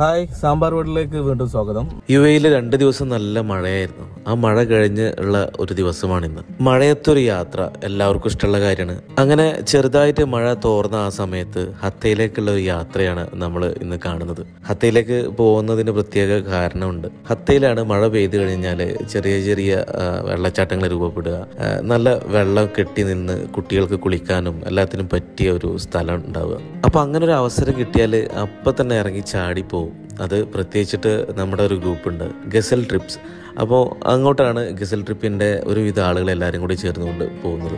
Hi sambar വീട്ടിലേക്ക് വീണ്ടും സ്വാഗതം യു എയിൽ രണ്ട് ദിവസം നല്ല മഴയായിരുന്നു ആ മഴ കഴിഞ്ഞ് ഉള്ള ഒരു ദിവസമാണിന്ന് മഴയത്തൊരു യാത്ര എല്ലാവർക്കും ഇഷ്ടമുള്ള കാര്യമാണ് അങ്ങനെ ചെറുതായിട്ട് മഴ തോർന്ന ആ സമയത്ത് ഹത്തയിലേക്കുള്ള ഒരു യാത്രയാണ് നമ്മൾ ഇന്ന് കാണുന്നത് ഹത്തയിലേക്ക് പോകുന്നതിന് പ്രത്യേക കാരണമുണ്ട് ഹത്തയിലാണ് മഴ പെയ്തു കഴിഞ്ഞാൽ ചെറിയ ചെറിയ ആ, വെള്ളച്ചാട്ടങ്ങൾ രൂപപ്പെടുക ആ, നല്ല വെള്ളം കെട്ടി നിന്ന് കുട്ടികൾക്ക് കുളിക്കാനും എല്ലാത്തിനും പറ്റിയ ഒരു സ്ഥലം ഉണ്ടാവുക അപ്പൊ അങ്ങനെ ഒരു അവസരം കിട്ടിയാൽ അപ്പൊ തന്നെ ഇറങ്ങി ചാടി പോകും അത് പ്രത്യേകിച്ചിട്ട് നമ്മുടെ ഒരു ഗ്രൂപ്പുണ്ട് ഗസൽ ട്രിപ്സ് അപ്പോൾ അങ്ങോട്ടാണ് ഗസൽ ട്രിപ്പിൻ്റെ ഒരുവിധ ആളുകൾ എല്ലാവരും കൂടി ചേർന്നുകൊണ്ട് പോകുന്നത്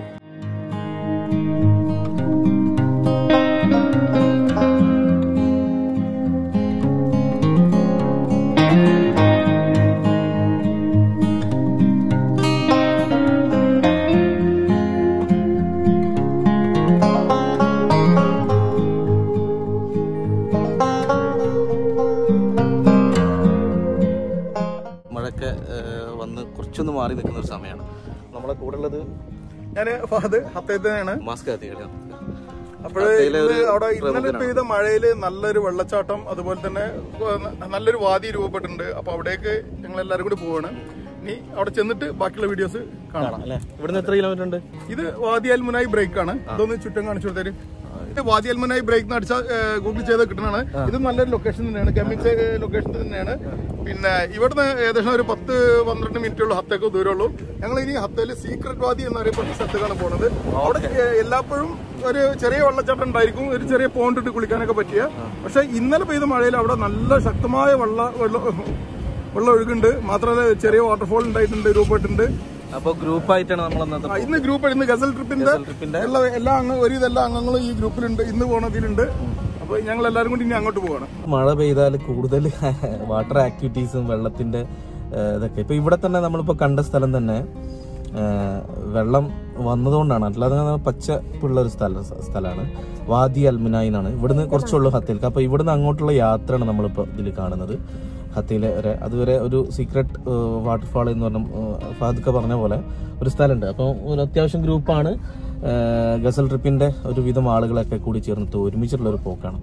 മഴയൊക്കെ ഏഹ്, വന്ന് കുറച്ചൊന്ന് മാറി നിൽക്കുന്ന ഒരു സമയമാണ് നമ്മളെ കൂടെ ഉള്ളത് ഞാൻ ഫഹദ് ഹത്തയത്തിനാണ് മാസ്ക് കത്തിക്കണം അപ്പോൾ ഹത്തയിലെ ഒരു അവിടെ ഇന്നലെ പ്രമുഖനാണ്. പെയ്ത മഴയില് നല്ലൊരു വെള്ളച്ചാട്ടം അതുപോലെ തന്നെ ഏഹ്, നല്ലൊരു വാതി രൂപപ്പെട്ടിട്ടുണ്ട് അപ്പൊ അവിടേക്ക് ഞങ്ങൾ എല്ലാവരും കൂടി പോവാണ് ഇനി അവിടെ ചെന്നിട്ട് ബാക്കിയുള്ള വീഡിയോസ് കാണാം അല്ലേ ഇവിടുന്ന് എത്ര കിലോമീറ്റർ ഉണ്ട് ഇത് വാദി അൽമുനായി ബ്രേക്ക് ആണ് ഇതൊന്ന് ചുറ്റും കാണിച്ചു കൊടുത്തേര് ഇത് വാദി അൽമുനായി ബ്രേക്ക് അടിച്ചാൽ ഗൂഗിൾ ചെയ്ത് കിട്ടുന്നതാണ് ഇത് നല്ലൊരു ലൊക്കേഷൻ തന്നെയാണ് ഗമിക്സ് ലൊക്കേഷൻ തന്നെയാണ് പിന്നെ ഇവിടുന്ന് ഏകദേശം ഒരു പത്ത് പന്ത്രണ്ട് മിനിറ്റുള്ള ഹത്തേക്ക് ദൂരമുള്ളൂ ഞങ്ങൾ ഇനി ഹത്തയിൽ സീക്രട്ട് വാദി എന്നറിയപ്പെടുന്ന സ്ഥലത്തേക്കാണ് പോകുന്നത് അവിടെ ഏഹ്, എല്ലാപ്പോഴും ഒരു ചെറിയ വെള്ളച്ചാട്ടം ഉണ്ടായിരിക്കും ഒരു ചെറിയ പോണ്ട് ഇട്ട് കുളിക്കാനൊക്കെ പറ്റിയ പക്ഷെ ഇന്നലെ പെയ്ത മഴയിൽ അവിടെ നല്ല ശക്തമായ വെള്ള വെള്ളം വെള്ളം ഒഴുകുണ്ട് മാത്രമല്ല ചെറിയ വാട്ടർഫോൾ ഉണ്ടായിട്ടുണ്ട് രൂപപ്പെട്ടിട്ടുണ്ട് അപ്പോൾ ഗ്രൂപ്പായിട്ടാണ് നമ്മൾ അന്നത്തെ ആ, ഇന്ന് ഗ്രൂപ്പ് ഇന്ന് ഗസൽ ട്രിപ്പിന്റെ ട്രിപ്പിന്റെ എല്ലാ എല്ലാ അംഗ ഒരുവിധ എല്ലാ അംഗങ്ങളും ഈ ഗ്രൂപ്പിലുണ്ട് ഇന്ന് പോണതിലുണ്ട് അപ്പൊ ഞങ്ങൾ എല്ലാവരും കൂടി ഇനി അങ്ങോട്ട് പോവാണ് മഴ പെയ്താൽ കൂടുതൽ വാട്ടർ ആക്ടിവിറ്റീസും വെള്ളത്തിന്റെ ഏഹ്, ഇതൊക്കെ ഇപ്പൊ ഇവിടെ തന്നെ നമ്മളിപ്പോ കണ്ട സ്ഥലം തന്നെ ഏഹ്, വെള്ളം വന്നതുകൊണ്ടാണ് അല്ലാതെ പച്ചപ്പുള്ള ഒരു സ്ഥല സ്ഥലമാണ് വാദി അൽമിനായി എന്നാണ് ഇവിടുന്ന് കുറച്ചുള്ളൂ ഹത്തയിലേക്ക് അപ്പൊ ഇവിടുന്ന് അങ്ങോട്ടുള്ള യാത്രയാണ് നമ്മളിപ്പോ ഇതിൽ കാണുന്നത് ഹത്തയിലെ വരെ അതുവരെ ഒരു സീക്രട്ട് വാട്ടർഫാൾ എന്ന് പറഞ്ഞ ഏഹ്, ഫഹദ്ക്ക പറഞ്ഞ പോലെ ഒരു സ്ഥലമുണ്ട് അപ്പോൾ ഒരു അത്യാവശ്യം ഗ്രൂപ്പാണ് ഏഹ്, ഗസൽ ട്രിപ്പിന്റെ ഒരുവിധം ആളുകളൊക്കെ കൂടി ചേർന്നിട്ട് ഒരുമിച്ചുള്ള ഒരു പോക്കാണ്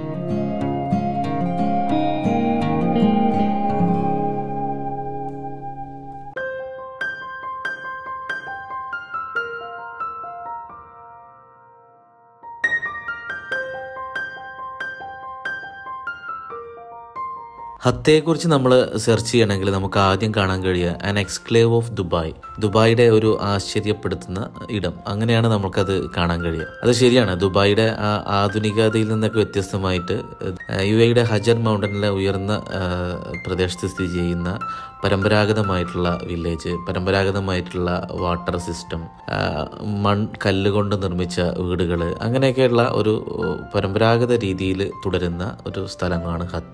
ഹത്തയെക്കുറിച്ച് നമ്മൾ സെർച്ച് ചെയ്യണമെങ്കിൽ നമുക്ക് ആദ്യം കാണാൻ കഴിയുക ആൻ എക്സ്ക്ലേവ് ഓഫ് ദുബായ് ദുബായിയുടെ ഒരു ആശ്ചര്യപ്പെടുത്തുന്ന ഇടം അങ്ങനെയാണ് നമുക്കത് കാണാൻ കഴിയുക അത് ശരിയാണ് ദുബായിയുടെ ആ ആധുനികതയിൽ നിന്നൊക്കെ വ്യത്യസ്തമായിട്ട് യു എയുടെ ഹജർ മൗണ്ടനിലെ ഉയർന്ന ആ, പ്രദേശത്ത് സ്ഥിതി ചെയ്യുന്ന പരമ്പരാഗതമായിട്ടുള്ള വില്ലേജ് പരമ്പരാഗതമായിട്ടുള്ള വാട്ടർ സിസ്റ്റം മൺ കല്ലുകൊണ്ട് നിർമ്മിച്ച വീടുകൾ അങ്ങനെയൊക്കെയുള്ള ഒരു പരമ്പരാഗത രീതിയിൽ തുടരുന്ന ഒരു സ്ഥലമാണ് ഹത്ത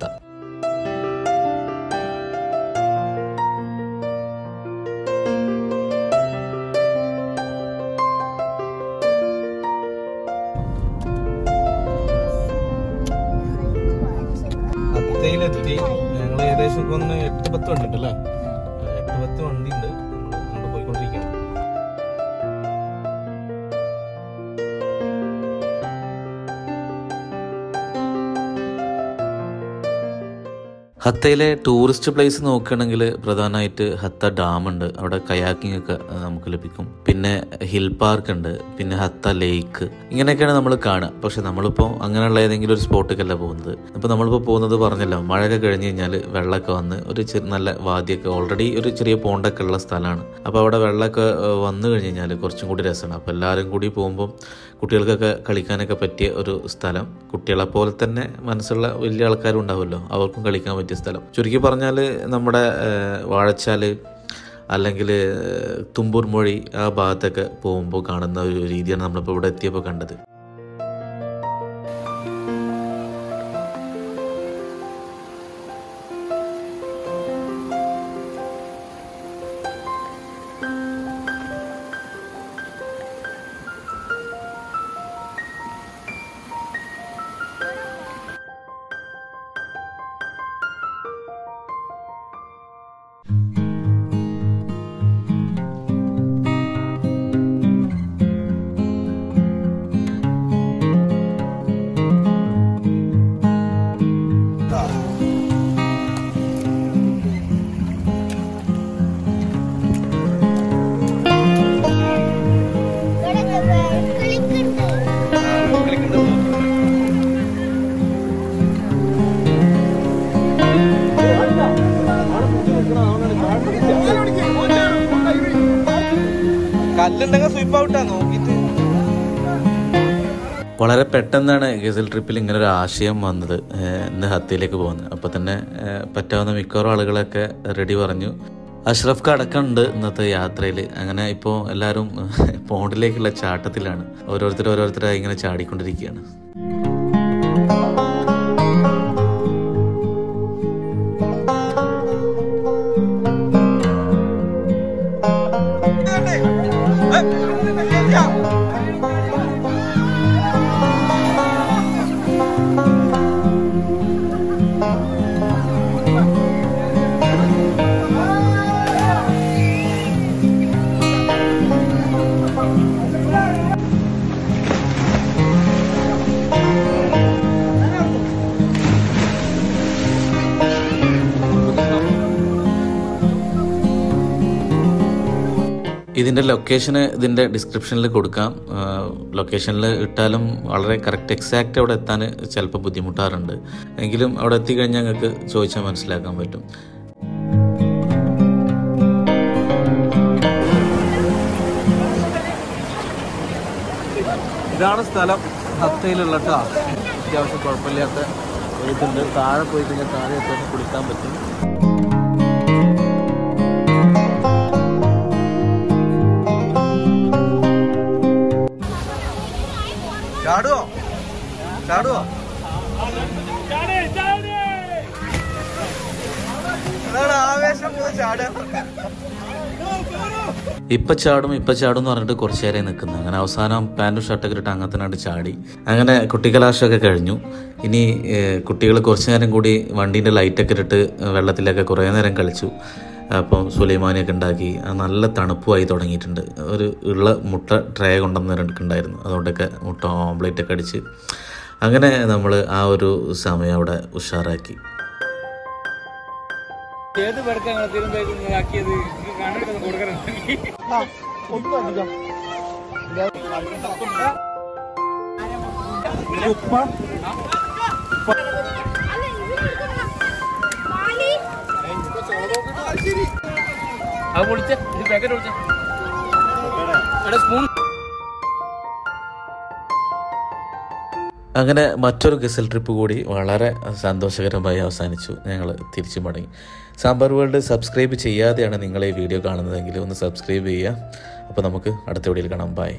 അത്തയിലെത്തി ഞങ്ങൾ ഏകദേശം ഇപ്പൊ ഒന്ന് എട്ട് പത്ത് വണ്ടി ഉണ്ട് അല്ലേ എട്ട് പത്ത് വണ്ടി ഉണ്ട് നമ്മൾ അങ്ങോട്ട് പോയിക്കൊണ്ടിരിക്കുകയാണ് ഹത്തയിലെ ടൂറിസ്റ്റ് പ്ലേസ് നോക്കുകയാണെങ്കിൽ പ്രധാനമായിട്ട് ഹത്ത ഡാം ഉണ്ട് അവിടെ കയാക്കിംഗ് ഒക്കെ ആ, നമുക്ക് ലഭിക്കും പിന്നെ ഹിൽ പാർക്ക് ഉണ്ട് പിന്നെ ഹത്ത ലേക്ക് ഇങ്ങനെയൊക്കെയാണ് നമ്മൾ കാണുക പക്ഷെ നമ്മളിപ്പോൾ അങ്ങനെയുള്ള ഏതെങ്കിലും ഒരു സ്പോട്ടിലേക്കല്ല പോകുന്നത് ഇപ്പോൾ നമ്മളിപ്പോൾ പോകുന്നത് പറഞ്ഞല്ലോ മഴയൊക്കെ കഴിഞ്ഞ് കഴിഞ്ഞാൽ വെള്ളമൊക്കെ വന്ന് ഒരു ചെറിയ നല്ല വാദ്യമൊക്കെ ഓൾറെഡി ഒരു ചെറിയ പോണ്ടൊക്കെ ഉള്ള സ്ഥലമാണ് അപ്പോൾ അവിടെ വെള്ളമൊക്കെ ആ, വന്നു കഴിഞ്ഞ് കഴിഞ്ഞാൽ കുറച്ചും കൂടി രസമാണ് അപ്പോൾ എല്ലാവരും കൂടി പോകുമ്പോൾ കുട്ടികൾക്കൊക്കെ കളിക്കാനൊക്കെ പറ്റിയ ഒരു സ്ഥലം കുട്ടികളെ പോലെ തന്നെ മനസ്സുള്ള വലിയ ആൾക്കാരും ഉണ്ടാവുമല്ലോ അവർക്കും കളിക്കാൻ പറ്റിയ സ്ഥലം ചുരുക്കി പറഞ്ഞാൽ നമ്മുടെ ഏഹ്, വാഴച്ചാല് അല്ലെങ്കിൽ ഏഹ്, തുമ്പൂർ മൊഴി ആ ഭാഗത്തൊക്കെ പോകുമ്പോൾ കാണുന്ന ഒരു രീതിയാണ് നമ്മളിപ്പോൾ ഇവിടെ എത്തിയപ്പോൾ കണ്ടത് എന്തെങ്കിലും സ്വീപ്പ് ഔട്ടാ നോക്കിട്ട് വളരെ പെട്ടെന്നാണ് ഗസൽ ട്രിപ്പിൽ ഇങ്ങനെ ഒരു ആശയം വന്നത് ഏഹ് ഇന്ന് ഹത്തിയിലേക്ക് പോകുന്നത് അപ്പോൾ തന്നെ ഏഹ് പറ്റാവുന്ന മിക്കവാറും ആളുകളൊക്കെ റെഡി പറഞ്ഞു അഷ്റഫ് അടക്കമുണ്ട് ഇന്നത്തെ യാത്രയിൽ അങ്ങനെ ഇപ്പോൾ എല്ലാവരും പോണ്ടിലേക്കുള്ള ചാട്ടത്തിലാണ് ഓരോരുത്തർ ഓരോരുത്തരായി ഇങ്ങനെ ചാടിക്കൊണ്ടിരിക്കുകയാണ് ഇതിൻ്റെ ലൊക്കേഷന് ഇതിൻ്റെ ഡിസ്ക്രിപ്ഷനിൽ കൊടുക്കാം ലൊക്കേഷനിൽ ഇട്ടാലും വളരെ കറക്റ്റ് എക്സാക്റ്റ് അവിടെ എത്താൻ ചിലപ്പോൾ ബുദ്ധിമുട്ടാറുണ്ട് എങ്കിലും അവിടെ എത്തിക്കഴിഞ്ഞാൽ ഞങ്ങൾക്ക് ചോദിച്ചാൽ മനസ്സിലാക്കാൻ പറ്റും ഇതാണ് സ്ഥലം ഹത്തയിലുള്ള കേട്ടോ അത്യാവശ്യം കുഴപ്പമില്ലാത്ത ഒരു ഇതുണ്ട് താഴെ പോയി കഴിഞ്ഞാൽ താഴെ അത്യാവശ്യം കുളിക്കാൻ പറ്റും ചാടുവോ ചാടുവോ അതാണ് ആവേശം ചാടുക ഇപ്പം ചാടും ഇപ്പം ചാടും എന്ന് പറഞ്ഞിട്ട് കുറച്ച് നേരം നിൽക്കുന്നത് അങ്ങനെ അവസാനം പാൻറ്റും ഷർട്ടൊക്കെ ഇട്ടിട്ട് അങ്ങനെ തന്നെ ചാടി അങ്ങനെ കുട്ടിക്കലാശമൊക്കെ കഴിഞ്ഞു ഇനി കുട്ടികൾ കുറച്ച് നേരം കൂടി വണ്ടീൻ്റെ ലൈറ്റൊക്കെ ഇട്ടിട്ട് വെള്ളത്തിലൊക്കെ കുറേ നേരം കളിച്ചു അപ്പം സുലൈമാനിയൊക്കെ ഉണ്ടാക്കി ആ നല്ല തണുപ്പുമായി തുടങ്ങിയിട്ടുണ്ട് ഒരു ഉള്ള മുട്ട ട്രേ കൊണ്ടുവന്നിട്ടുണ്ടായിരുന്നു അതുകൊണ്ടൊക്കെ മുട്ട ഓംപ്ലേറ്റ് ഒക്കെ അടിച്ച് അങ്ങനെ നമ്മൾ ആ ഒരു സമയം അവിടെ ഉഷാറാക്കി ഏത് പേർക്ക് ഞങ്ങൾ തിരുമ്പേക്ക് ആക്കിയത് കണ്ടിട്ട് കൊടുക്കണം അത് പൊളിച്ച ഇത് പാക്കറ്റ് പൊളിച്ച എടാ സ്പൂൺ അങ്ങനെ മറ്റൊരു ഗസൽ ട്രിപ്പ് കൂടി വളരെ സന്തോഷകരമായി അവസാനിച്ചു ഞങ്ങൾ തിരിച്ചു മടങ്ങി സാമ്പാർ വേൾഡ് സബ്സ്ക്രൈബ് ചെയ്യാതെയാണ് നിങ്ങൾ ഈ വീഡിയോ കാണുന്നതെങ്കിൽ ഒന്ന് സബ്സ്ക്രൈബ് ചെയ്യുക അപ്പോൾ നമുക്ക് അടുത്ത വീഡിയോയിൽ കാണാം ബൈ